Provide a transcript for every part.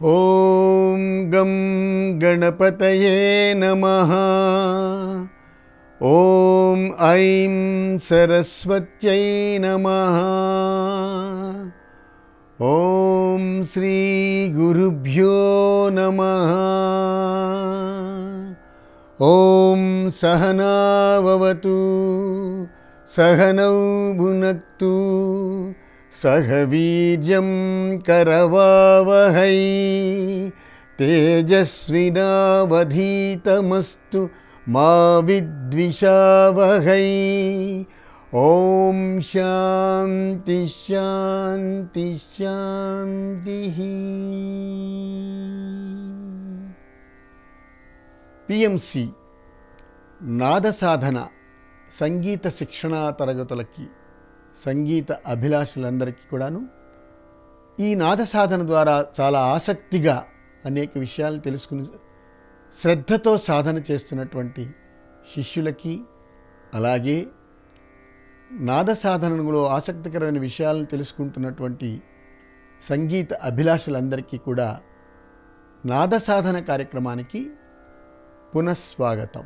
ॐ गं गणपतये नमः ॐ ऐं सरस्वत्यै नमः ॐ श्रीगुरुभ्यो नमः ॐ सहनाववतु सहनौ भुनक्तु सह वीर्यं करवावहै तेजस्विनावधीतमस्तु मा विद्विषावहै ॐ शान्ति शान्ति शान्तिः పిఎంసి నాద సాధన సంగీత శిక్షణా తరగతులకి సంగీత అభిలాషులందరికీ కూడాను ఈ నాద సాధన ద్వారా చాలా ఆసక్తిగా అనేక విషయాలు తెలుసుకుని శ్రద్ధతో సాధన చేస్తున్నటువంటి శిష్యులకి అలాగే నాద సాధనలో ఆసక్తికరమైన విషయాలను తెలుసుకుంటున్నటువంటి సంగీత అభిలాషులందరికీ కూడా నాద సాధన కార్యక్రమానికి పునఃస్వాగతం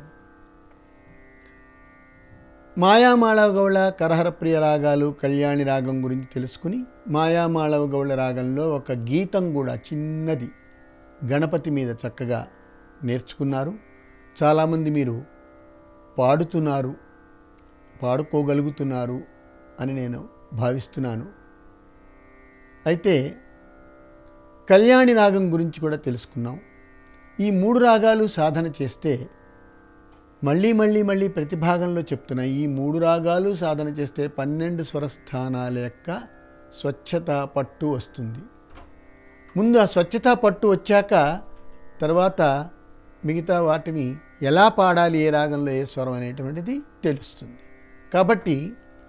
మాయామాళవ గౌళ కరహర ప్రియ రాగాలు కళ్యాణి రాగం గురించి తెలుసుకుని మాయామాళవ గౌళ రాగంలో ఒక గీతం కూడా చిన్నది గణపతి మీద చక్కగా నేర్చుకున్నారు చాలామంది మీరు పాడుతున్నారు పాడుకోగలుగుతున్నారు అని నేను భావిస్తున్నాను అయితే కళ్యాణి రాగం గురించి కూడా తెలుసుకున్నాం ఈ మూడు రాగాలు సాధన చేస్తే మళ్ళీ మళ్ళీ మళ్ళీ ప్రతి భాగంలో చెప్తున్నా ఈ మూడు రాగాలు సాధన చేస్తే పన్నెండు స్వరస్థానాల యొక్క స్వచ్ఛత పట్టు వస్తుంది ముందు ఆ స్వచ్ఛత పట్టు వచ్చాక తర్వాత మిగతా వాటిని ఎలా పాడాలి ఏ రాగంలో ఏ స్వరం అనేటువంటిది తెలుస్తుంది కాబట్టి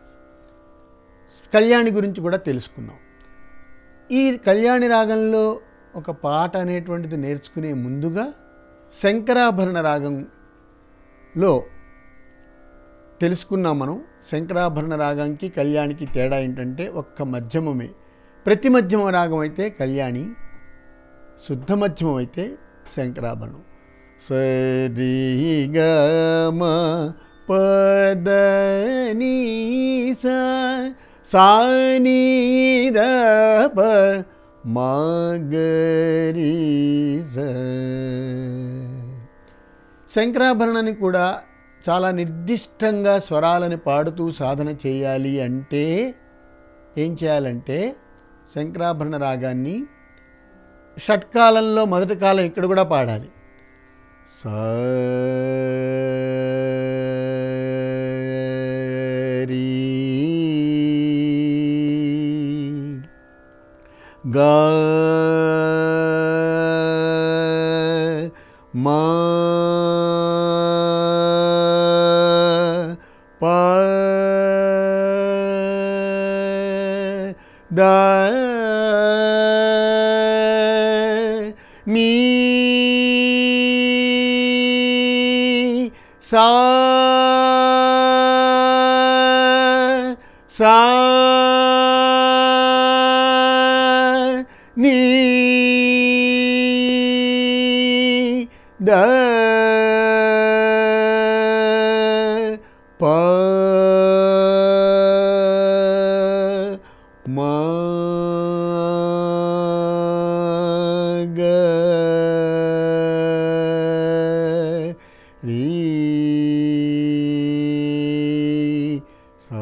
కళ్యాణి గురించి కూడా తెలుసుకున్నాం ఈ కళ్యాణి రాగంలో ఒక పాట అనేటువంటిది నేర్చుకునే ముందుగా శంకరాభరణ రాగంలో తెలుసుకున్నాం మనం శంకరాభరణ రాగంకి కళ్యాణికి తేడా ఏంటంటే ఒక్క మధ్యమమే ప్రతి మధ్యమ రాగం అయితే కళ్యాణి శుద్ధ మధ్యమం అయితే శంకరాభరణం సరిగమ పద సాని ప మాగరీజ శంకరాభరణాన్ని కూడా చాలా నిర్దిష్టంగా స్వరాలని పాడుతూ సాధన చేయాలి అంటే ఏం చేయాలంటే శంకరాభరణ రాగాన్ని షట్కాలంలో మొదటి కాలం ఇక్కడ కూడా పాడాలి సరీ గా మా ప ద మీ సా సా నీ ద ప మా గ రీ సా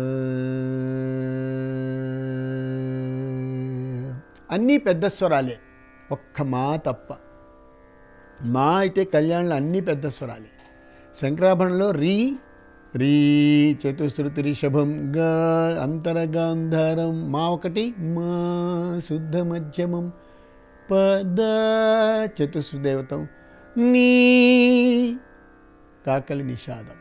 అన్నీ పెద్ద స్వరాలే ఒక్క మా తప్ప మా అయితే కళ్యాణంలో అన్నీ పెద్ద స్వరాలే శంకరాభరణంలో రీ రీ చతుశ్రుతి రిషభం గా అంతరగాంధారం మా ఒకటి మా శుద్ధ మధ్యమం పద చతుశ్రు దేవతం నీ కాకలి నిషాదం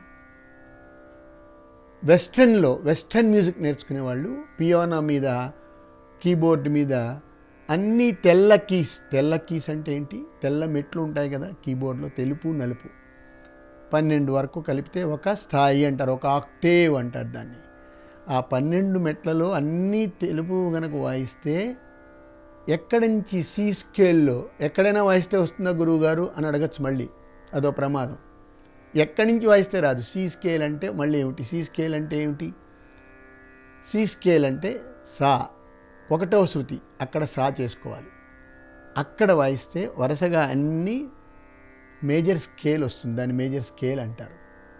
వెస్ట్రన్లో వెస్ట్రన్ మ్యూజిక్ నేర్చుకునే వాళ్ళు పియోనా మీద కీబోర్డ్ మీద అన్నీ తెల్ల కీస్ తెల్ల కీస్ అంటే ఏంటి తెల్ల మెట్లు ఉంటాయి కదా కీబోర్డ్లో తెలుపు నలుపు పన్నెండు వరకు కలిపితే ఒక స్థాయి అంటారు ఒక ఆక్టేవ్ అంటారు దాన్ని ఆ పన్నెండు మెట్లలో అన్నీ తెలుపు గనక వాయిస్తే ఎక్కడి నుంచి సి స్కేల్లో ఎక్కడైనా వాయిస్తే వస్తుందా గురువు గారు అని అడగచ్చు మళ్ళీ అదో ప్రమాదం ఎక్కడి నుంచి వాయిస్తే రాదు సి స్కేల్ అంటే మళ్ళీ ఏమిటి సి స్కేల్ అంటే ఏమిటి సి స్కేల్ అంటే సా ఒకటవ శృతి అక్కడ సా చేసుకోవాలి అక్కడ వాయిస్తే వరుసగా అన్ని మేజర్ స్కేల్ వస్తుంది దాన్ని మేజర్ స్కేల్ అంటారు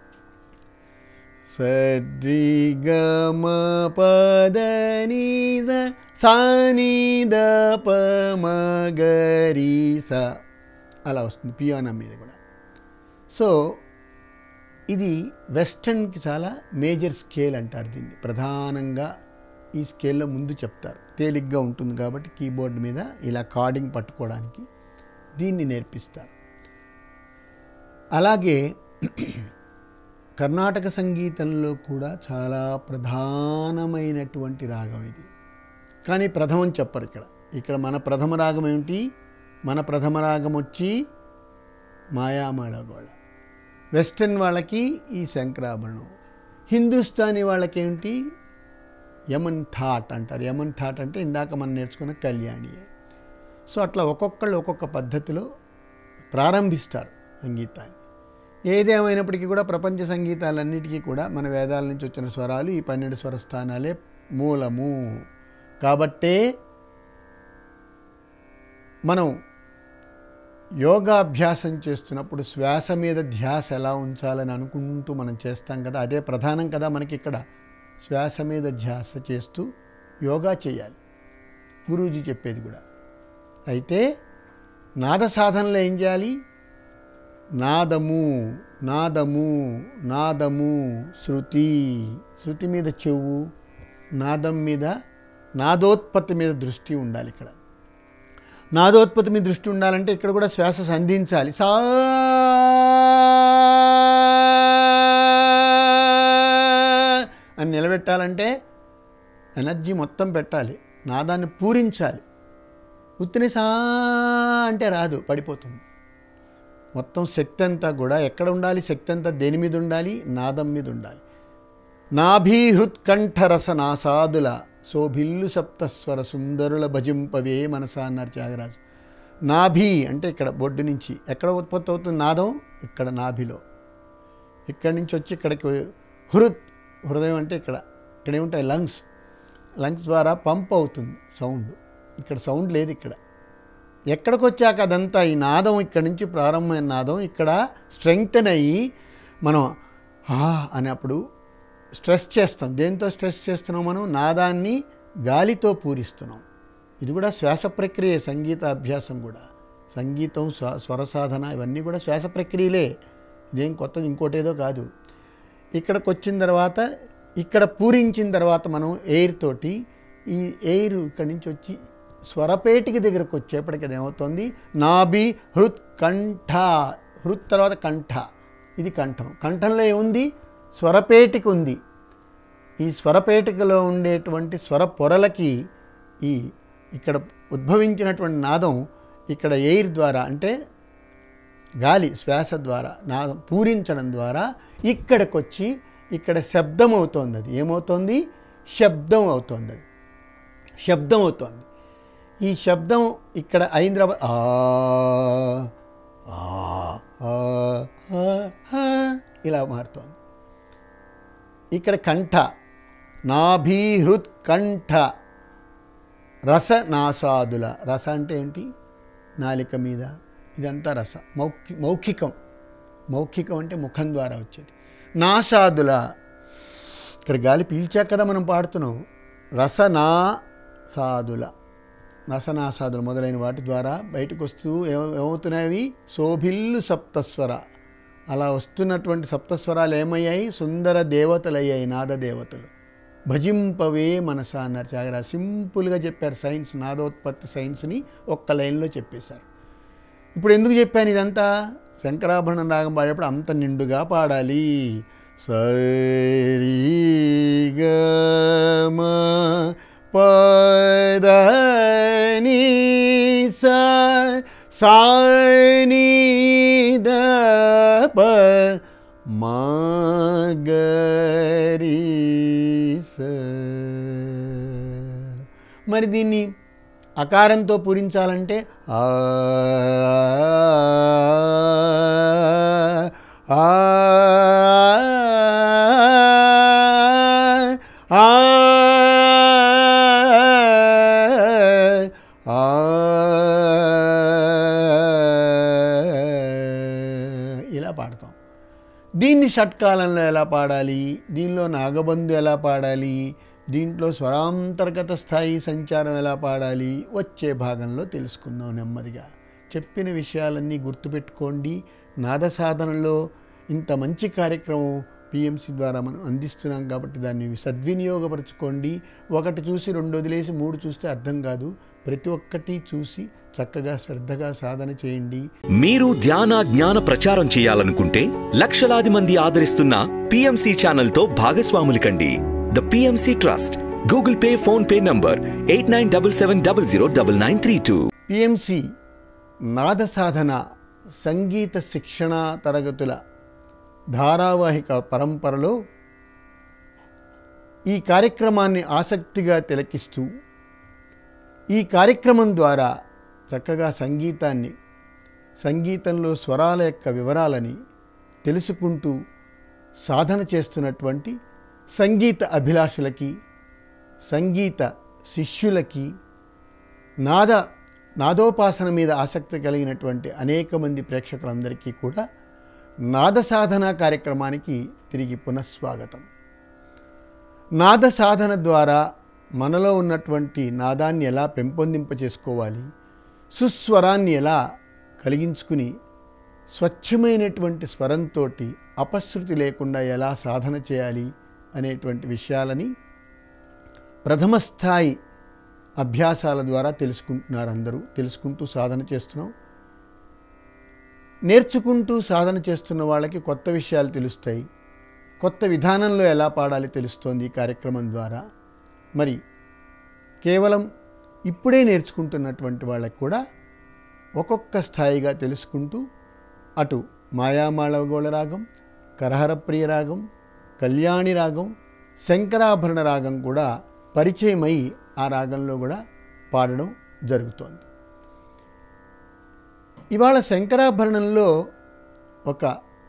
సరి గ మ పద ని స సా ని ద ప మ గ రి స అలా వస్తుంది పియానో మీద కూడా సో ఇది వెస్టర్న్కి చాలా మేజర్ స్కేల్ అంటారు దీన్ని ప్రధానంగా ఈ స్కేల్లో ముందు చెప్తారు తేలిగ్గా ఉంటుంది కాబట్టి కీబోర్డ్ మీద ఇలా కార్డింగ్ పట్టుకోవడానికి దీన్ని నేర్పిస్తారు అలాగే కర్ణాటక సంగీతంలో కూడా చాలా ప్రధానమైనటువంటి రాగం ఇది కానీ ప్రథమం చెప్పరు ఇక్కడ ఇక్కడ మన ప్రథమ రాగం ఏమిటి మన ప్రథమ రాగం వచ్చి మాయామళగోళ వెస్టర్న్ వాళ్ళకి ఈ శంకరాభరణం హిందుస్థానీ వాళ్ళకి ఏమిటి యమన్ థాట్ అంటారు యమన్ థాట్ అంటే ఇందాక మనం నేర్చుకున్న కళ్యాణి సో అట్లా ఒక్కొక్కళ్ళు ఒక్కొక్క పద్ధతిలో ప్రారంభిస్తారు సంగీతాన్ని ఏదేమైనప్పటికీ కూడా ప్రపంచ సంగీతాలన్నిటికీ కూడా మన వేదాల నుంచి వచ్చిన స్వరాలు ఈ పన్నెండు స్వరస్థానాలే మూలము కాబట్టే మనం యోగాభ్యాసం చేస్తున్నప్పుడు శ్వాస మీద ధ్యాస ఎలా ఉంచాలని అనుకుంటూ మనం చేస్తాం కదా అదే ప్రధానం కదా మనకి ఇక్కడ శ్వాస మీద ధ్యాస చేస్తూ యోగా చేయాలి గురూజీ చెప్పేది కూడా అయితే నాద సాధనలో ఏం చేయాలి నాదము నాదము నాదము శృతి శృతి మీద చెవు నాదం మీద నాదోత్పత్తి మీద దృష్టి ఉండాలి ఇక్కడ నాదోత్పత్తి మీద దృష్టి ఉండాలంటే ఇక్కడ కూడా శ్వాస సంధించాలి సా అని నిలబెట్టాలంటే ఎనర్జీ మొత్తం పెట్టాలి నాదాన్ని పూరించాలి ఉత్తిని సా అంటే రాదు పడిపోతుంది మొత్తం శక్తి అంతా కూడా ఎక్కడ ఉండాలి శక్తి అంతా దేని మీద ఉండాలి నాదం మీద ఉండాలి నాభీహృత్కంఠరస నాసాదుల శోభిల్లు సప్తస్వర సుందరుల భజింపవే మనసా అన్నారు త్యాగరాజు నాభి అంటే ఇక్కడ బొడ్డు నుంచి ఎక్కడ ఉత్పత్తి అవుతుంది నాదం ఇక్కడ నాభిలో ఇక్కడి నుంచి వచ్చి ఇక్కడికి హృత్ హృదయం అంటే ఇక్కడ ఇక్కడ ఏముంటాయి లంగ్స్ లంగ్స్ ద్వారా పంప్ అవుతుంది సౌండ్ ఇక్కడ సౌండ్ లేదు ఇక్కడ ఎక్కడికి వచ్చాక అదంతా ఈ నాదం ఇక్కడి నుంచి ప్రారంభమైన నాదం ఇక్కడ స్ట్రెంగ్తన్ అయ్యి మనం హా అనేప్పుడు స్ట్రెస్ చేస్తాం దేంతో స్ట్రెస్ చేస్తున్నాం మనం నాదాన్ని గాలితో పూరిస్తున్నాం ఇది కూడా శ్వాస ప్రక్రియ సంగీత అభ్యాసం కూడా సంగీతం స్వ స్వర సాధన ఇవన్నీ కూడా శ్వాస ప్రక్రియలే ఇదేం కొత్తది ఇంకోటేదో కాదు ఇక్కడికి వచ్చిన తర్వాత ఇక్కడ పూరించిన తర్వాత మనం ఎయిర్ తోటి ఈ ఎయిర్ ఇక్కడి నుంచి వచ్చి స్వరపేటికి దగ్గరకు వచ్చేప్పటికి అది ఏమవుతుంది నాభి హృత్ కంఠ హృత్ తర్వాత కంఠ ఇది కంఠం కంఠంలో ఏముంది స్వరపేటిక ఉంది ఈ స్వరపేటికలో ఉండేటువంటి స్వర పొరలకి ఈ ఇక్కడ ఉద్భవించినటువంటి నాదం ఇక్కడ ఎయిర్ ద్వారా అంటే గాలి శ్వాస ద్వారా నాదం పూరించడం ద్వారా ఇక్కడికి వచ్చి ఇక్కడ శబ్దం అవుతోంది అది ఏమవుతోంది శబ్దం అవుతోంది అది శబ్దం అవుతోంది ఈ శబ్దం ఇక్కడ హైదరాబాద్ ఆ ఆ, ఆ, ఆ, ఆ, ఇలా మారుతోంది ఇక్కడ కంఠ నాభీహృత్ కంఠ రసనాసాదుల రస అంటే ఏంటి నాలిక మీద ఇదంతా రస మౌఖి మౌఖికం మౌఖికం అంటే ముఖం ద్వారా వచ్చేది నాసాదుల ఇక్కడ గాలి పీల్చాక కదా మనం పాడుతున్నాం రసనా సాదుల రసనాసాదులు మొదలైన వాటి ద్వారా బయటకు వస్తూ ఏమ- ఏమవుతున్నాయి శోభిల్లు సప్తస్వర అలా వస్తున్నటువంటి సప్తస్వరాలు ఏమయ్యాయి సుందర దేవతలు అయ్యాయి నాద దేవతలు భజింపవే మనస అన్నారు చాగరా సింపుల్గా చెప్పారు సైన్స్ నాదోత్పత్తి సైన్స్ని ఒక్క లైన్లో చెప్పేశారు ఇప్పుడు ఎందుకు చెప్పాను ఇదంతా శంకరాభరణం రాగం పాడేటప్పుడు అంత నిండుగా పాడాలి సరి గమ పద ని సా సా ని ద ప మా గ రి స మరి దీన్ని అకారంతో పూరించాలంటే ఆ ఆ ఆ ఆ ఇలా పాడతాం దీన్ని షట్కాలంలో ఎలా పాడాలి దీనిలో నాగబంధు ఎలా పాడాలి దీంట్లో స్వరాంతర్గత స్థాయి సంచారం ఎలా పాడాలి వచ్చే భాగంలో తెలుసుకుందాం నెమ్మదిగా చెప్పిన విషయాలన్నీ గుర్తుపెట్టుకోండి నాద సాధనలో ఇంత మంచి కార్యక్రమం పిఎంసి ద్వారా మనం అందిస్తున్నాం కాబట్టి దాన్ని సద్వినియోగపరచుకోండి ఒకటి చూసి రెండు వదిలేసి మూడు చూస్తే అర్థం కాదు ప్రతి ఒక్కటి చూసి చక్కగా శ్రద్ధగా సాధన చేయండి మీరు ధ్యాన జ్ఞాన ప్రచారం చేయాలనుకుంటే లక్షలాది మంది ఆదరిస్తున్న పిఎంసి ఛానల్ తో భాగస్వాములు కండి the PMC trust Google Pay PhonePe number eight nine double seven double zero double nine three two PMC Nada Sadhana సంగీత శిక్షణ తరగతుల ధారావాహిక పరంపరలో ఈ కార్యక్రమాన్ని ఆసక్తిగా తిలకిస్తూ ఈ కార్యక్రమం ద్వారా చక్కగా సంగీతాన్ని సంగీతంలో స్వరాల యొక్క వివరాలని తెలుసుకుంటూ సాధన చేస్తున్నటువంటి సంగీత అభిలాషులకి సంగీత శిష్యులకి నాద నాదోపాసన మీద ఆసక్తి కలిగినటువంటి అనేక మంది ప్రేక్షకులందరికీ కూడా నాద సాధన కార్యక్రమానికి తిరిగి పునఃస్వాగతం నాద సాధన ద్వారా మనలో ఉన్నటువంటి నాదాన్ని ఎలా పెంపొందింప చేసుకోవాలి సుస్వరాన్ని ఎలా కలిగించుకుని స్వచ్ఛమైనటువంటి స్వరంతో అపశృతి లేకుండా ఎలా సాధన చేయాలి అనేటువంటి విషయాలని ప్రథమ స్థాయి అభ్యాసాల ద్వారా తెలుసుకుంటున్నారు అందరూ తెలుసుకుంటూ సాధన చేస్తున్నాం నేర్చుకుంటూ సాధన చేస్తున్న వాళ్ళకి కొత్త విషయాలు తెలుస్తాయి కొత్త విధానంలో ఎలా పాడాలి తెలుస్తోంది ఈ కార్యక్రమం ద్వారా మరి కేవలం ఇప్పుడే నేర్చుకుంటున్నటువంటి వాళ్ళకి కూడా ఒక్కొక్క స్థాయిగా తెలుసుకుంటూ అటు మాయామాళవగోళ రాగం కరహరప్రియ రాగం కళ్యాణి రాగం శంకరాభరణ రాగం కూడా పరిచయమై ఆ రాగంలో కూడా పాడడం జరుగుతోంది ఇవాళ శంకరాభరణంలో ఒక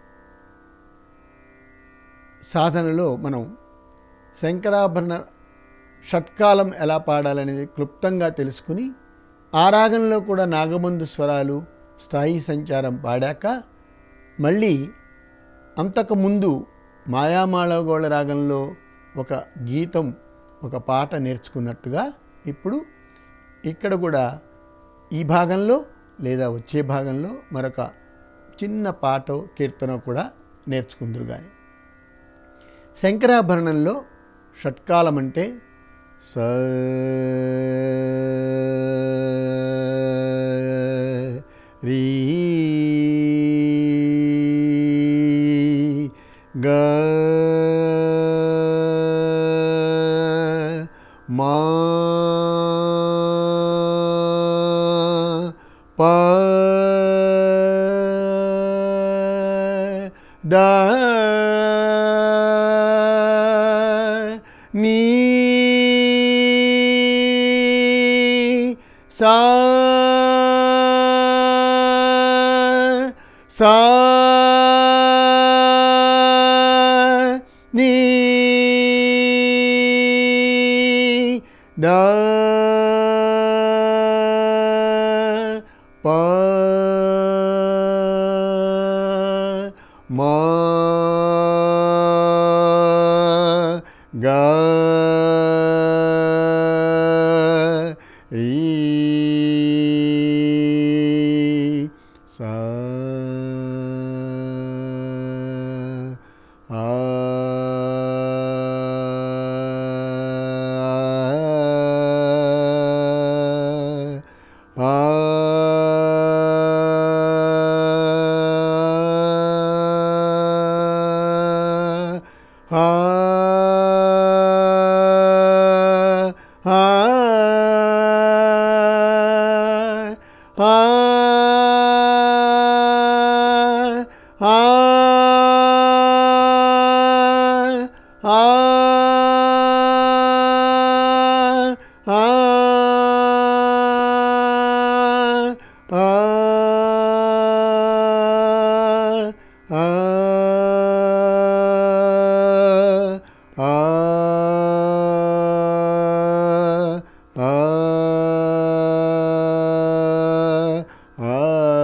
సాధనలో మనం శంకరాభరణ షట్కాలం ఎలా పాడాలనేది క్లుప్తంగా తెలుసుకుని ఆ రాగంలో కూడా నాగమందు స్వరాలు స్థాయి సంచారం పాడాక మళ్ళీ అంతకుముందు మాయామాళవగోళ రాగంలో ఒక గీతం ఒక పాట నేర్చుకున్నట్టుగా ఇప్పుడు ఇక్కడ కూడా ఈ భాగంలో లేదా వచ్చే భాగంలో మరొక చిన్న పాట కీర్తన కూడా నేర్చుకుందరు కానీ శంకరాభరణంలో షట్కాలం అంటే స రీ గ మా ప ద నీ సా సా నీ ద ప మా గ రీ సా ఆ ఆ ఆ ఆ ఆ ఆ ఆ ఆ ఆ ఆ ఆ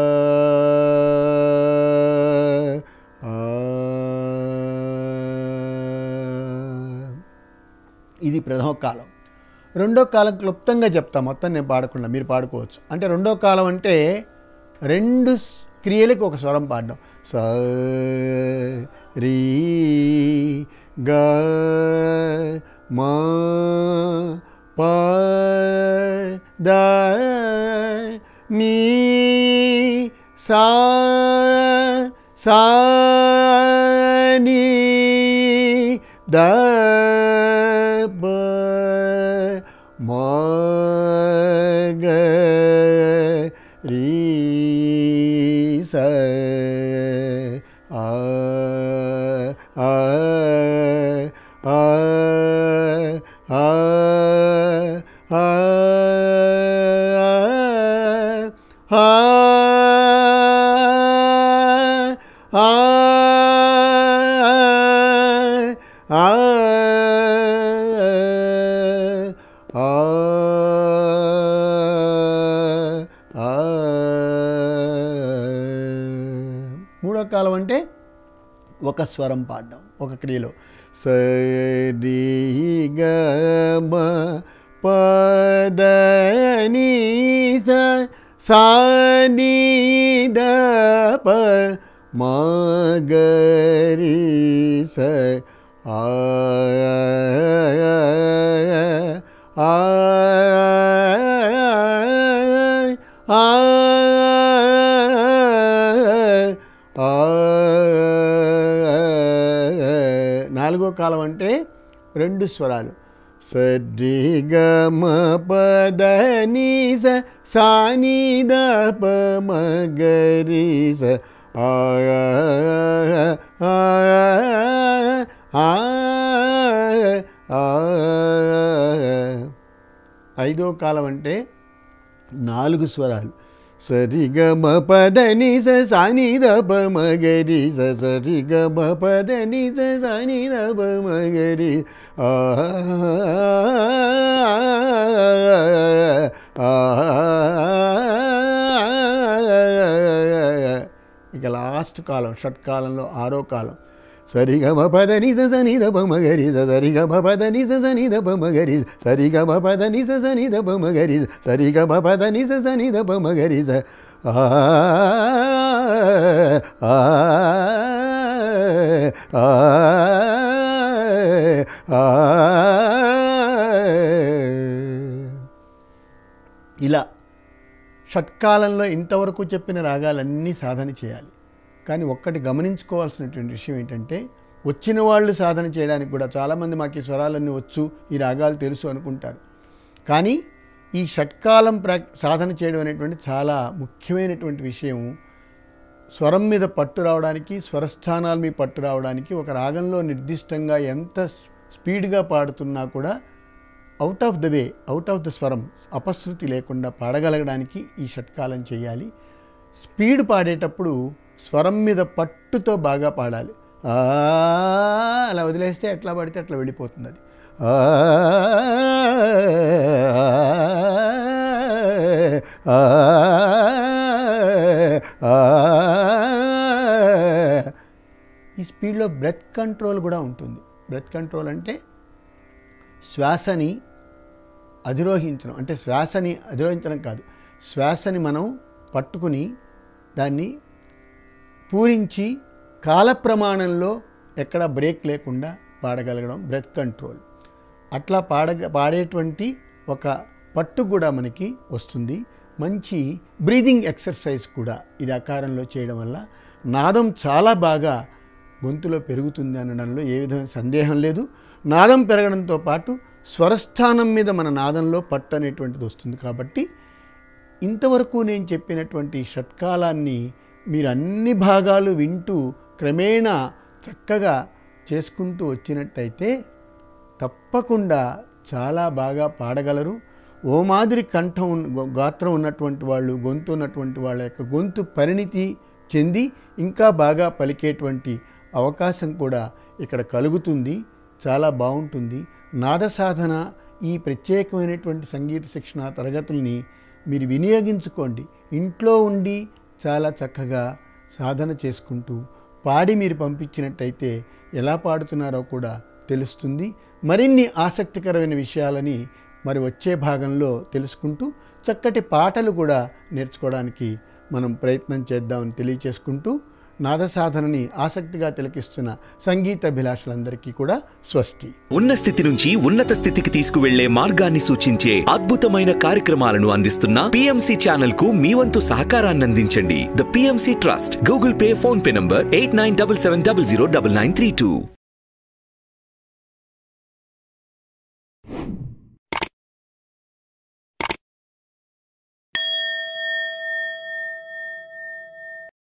ఇది ప్రథమ కాలం రెండో కాలం క్లుప్తంగా చెప్తా మొత్తం నేను పాడకుండా మీరు పాడుకోవచ్చు అంటే రెండో కాలం అంటే రెండు స్- క్రియలకు ఒక స్వరం పాడడం స రీ గ మా ప ద నీ సా సా నీ ద బ మా గ రీ స ఆ ఆ ఆ ఆ ఆ ఆ ఆ ఆ మూడో కాలం అంటే ఒక స్వరం పాడడం ఒక క్రియలో సరి గమ పదని సాని దప మగరి స ఆ ఆ ఆ ఆ నాలుగో కాలం అంటే రెండు స్వరాలు సరి గమ పద నీ స సాని ద ప మగరి స ఆ ఆ ఆ ఆ ఐదో కాలం అంటే నాలుగు స్వరాలు సరిగమ పదని స సాని ద ప మగరి స సరిగమ పదని స సాని ద ప మగరి ఆ ఆ ఇక లాస్ట్ కాలం షట్కాలంలో ఆరో కాలం సరిగమ పదని స సని ద ప మగరి స సరిగమ పదని స సని ద ప మగరి సరిగమ పదని స సని ద ప మగరి సరిగమ పదని స సని ద ప మగరి స ఆ ఆ ఆ ఇలా షట్కాలంలో ఇంతవరకు చెప్పిన రాగాలన్నీ సాధన చేయాలి కానీ ఒక్కటి గమనించుకోవాల్సినటువంటి విషయం ఏంటంటే వచ్చిన వాళ్ళు సాధన చేయడానికి కూడా చాలామంది మాకు ఈ స్వరాలన్నీ వచ్చు ఈ రాగాలు తెలుసు అనుకుంటారు కానీ ఈ షట్కాలం ప్రా సాధన చేయడం అనేటువంటి చాలా ముఖ్యమైనటువంటి విషయం స్వరం మీద పట్టు రావడానికి స్వరస్థానాల మీద పట్టు రావడానికి ఒక రాగంలో నిర్దిష్టంగా ఎంత స్పీడ్గా పాడుతున్నా కూడా out of the way out of the స్వరం అపశృతి లేకుండా పాడగలగడానికి ఈ షట్కాలం చేయాలి స్పీడ్ పాడేటప్పుడు స్వరం మీద పట్టుతో బాగా పాడాలి ఆ అలా వదిలేస్తే ఎట్లా పడితే అట్లా వెళ్ళిపోతుంది అది ఆ, ఆ, ఆ, ఈ స్పీడ్లో బ్రెత్ కంట్రోల్ కూడా ఉంటుంది బ్రెత్ కంట్రోల్ అంటే శ్వాసని అధిరోహించడం అంటే శ్వాసని అధిరోహించడం కాదు శ్వాసని మనం పట్టుకుని దాన్ని పూరించి కాల ప్రమాణంలో ఎక్కడ బ్రేక్ లేకుండా పాడగలగడం బ్రెత్ కంట్రోల్ అట్లా పాడగ పాడేటువంటి ఒక పట్టు కూడా మనకి వస్తుంది మంచి బ్రీదింగ్ ఎక్సర్సైజ్ కూడా ఇది ఆకారంలో చేయడం వల్ల నాదం చాలా బాగా గొంతులో పెరుగుతుంది అనడంలో ఏ విధమైన సందేహం లేదు నాదం పెరగడంతో పాటు స్వరస్థానం మీద మన నాదంలో పట్టు అనేటువంటిది వస్తుంది కాబట్టి ఇంతవరకు నేను చెప్పినటువంటి షట్కాలాన్ని మీరు అన్ని భాగాలు వింటూ క్రమేణా చక్కగా చేసుకుంటూ వచ్చినట్టయితే తప్పకుండా చాలా బాగా పాడగలరు ఓ మాదిరి కంఠం ఉన్న- గొ- గాత్రం ఉన్నటువంటి వాళ్ళు గొంతు ఉన్నటువంటి వాళ్ళ యొక్క గొంతు పరిణితి చెంది ఇంకా బాగా పలికేటువంటి అవకాశం కూడా ఇక్కడ కలుగుతుంది చాలా బాగుంటుంది నాద సాధన ఈ ప్రత్యేకమైనటువంటి సంగీత శిక్షణ తరగతుల్ని మీరు వినియోగించుకోండి ఇంట్లో ఉండి చాలా చక్కగా సాధన చేసుకుంటూ పాడి మీరు పంపించినట్టయితే ఎలా పాడుతున్నారో కూడా తెలుస్తుంది మరిన్ని ఆసక్తికరమైన విషయాలని మరి వచ్చే భాగంలో తెలుసుకుంటూ చక్కటి పాటలు కూడా నేర్చుకోవడానికి మనం ప్రయత్నం చేద్దామని తెలియచేసుకుంటూ నాద సాధనని ఆసక్తిగా తిలకిస్తున్న సంగీత అభిలాషులందరికీ కూడా స్వస్తి ఉన్న స్థితి నుంచి ఉన్నత స్థితికి తీసుకువెళ్లే మార్గాన్ని సూచించే అద్భుతమైన కార్యక్రమాలను అందిస్తున్న పిఎంసి ఛానల్ కు మీ వంతు సహకారాన్ని అందించండి the PMC trust Google Pay PhonePe number eight nine double seven double zero double nine three two